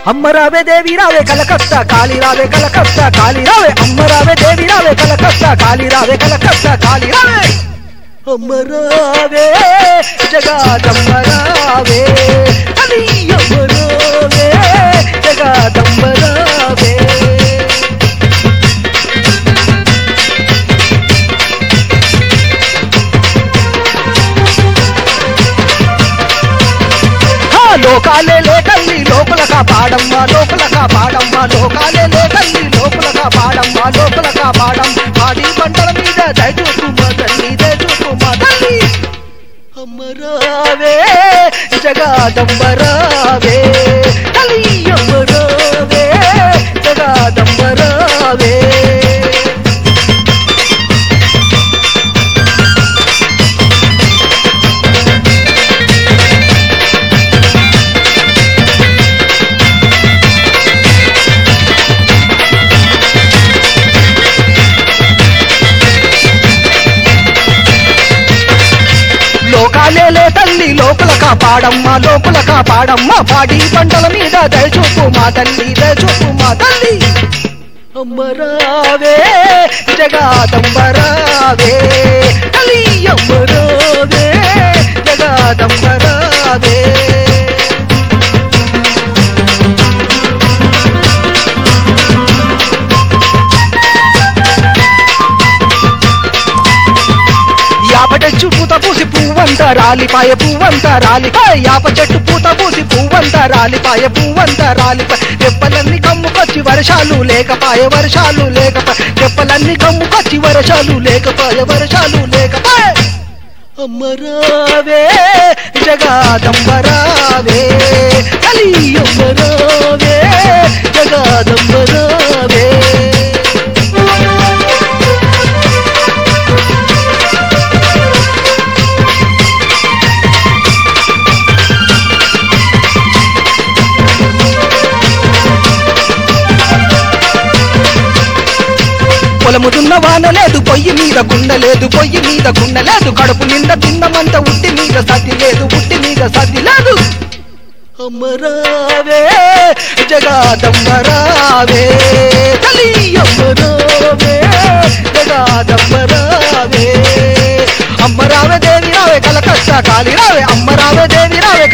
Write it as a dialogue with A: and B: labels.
A: అమ్మ రావే దేవి రావే కలకత్త కాళీ రావే కలకత్త కాళీ రావే అమ్మ రావే దేవి రావే కలకత్త కాళీ రావే కలకత్త కాళీ రావే అమ్మ రావే జగాదమ్మ రావే అని అమ్మ రావే జగాదమ్మ రావే హా, లోకాలే లేకల్లి లోపలగా పాడమ్మా లోపలగా పాడమ్మా లోకాలే లేకల్లి లోపలగా పాడమ్మా లోపలగా పాడం పాడి పంటల మీద దయచూపు మా తల్లి దయచూపు మా తల్లి అమ్మరావే జగాదంబరావే తల్లి అమ్మరావే జగాదంబరావే లోకాలేలే తల్లి లోపల కాపాడమ్మా లోపల కాపాడమ్మా పాడి పంటల మీద దయచూపు మా తల్లి దయచూపు మా తల్లి అమ్మరావే జగాదంబరావే తల్లి అమ్మరావే జగాదంబరావే యాప చెట్టు పూత పూసి పువ్వంత రాలిపాయ పువ్వంత రాలిపాయ యాప చెట్టు పూత పూసి పువ్వంత రాలిపాయ పువ్వంత రాలిపాయ తెప్పలన్నీ కమ్ముకొచ్చి వర్షాలు లేకపాయ వర్షాలు లేకపాయ తెప్పలన్నీ కమ్ముకొచ్చి వర్షాలు లేకపాయ వర్షాలు లేకపాయ అమ్మరావే జగాదంబరావే కలి అమ్మరావే జగాదంబరావే పొలము దున్న వాన లేదు పొయ్యి మీద గుండ లేదు పొయ్యి మీద గుండ లేదు కడుపు నిండా తిన్నమంత ఉట్టి మీద సతి లేదు ఉట్టి మీద సతి లేదు అమ్మరావే జగాదమ్మరావే తల్లి అమ్మరావే జగాదమ్మరావే అమ్మరావే దేవి రావే కలకత్త కాళీ రావే అమ్మరావే దేవి రావే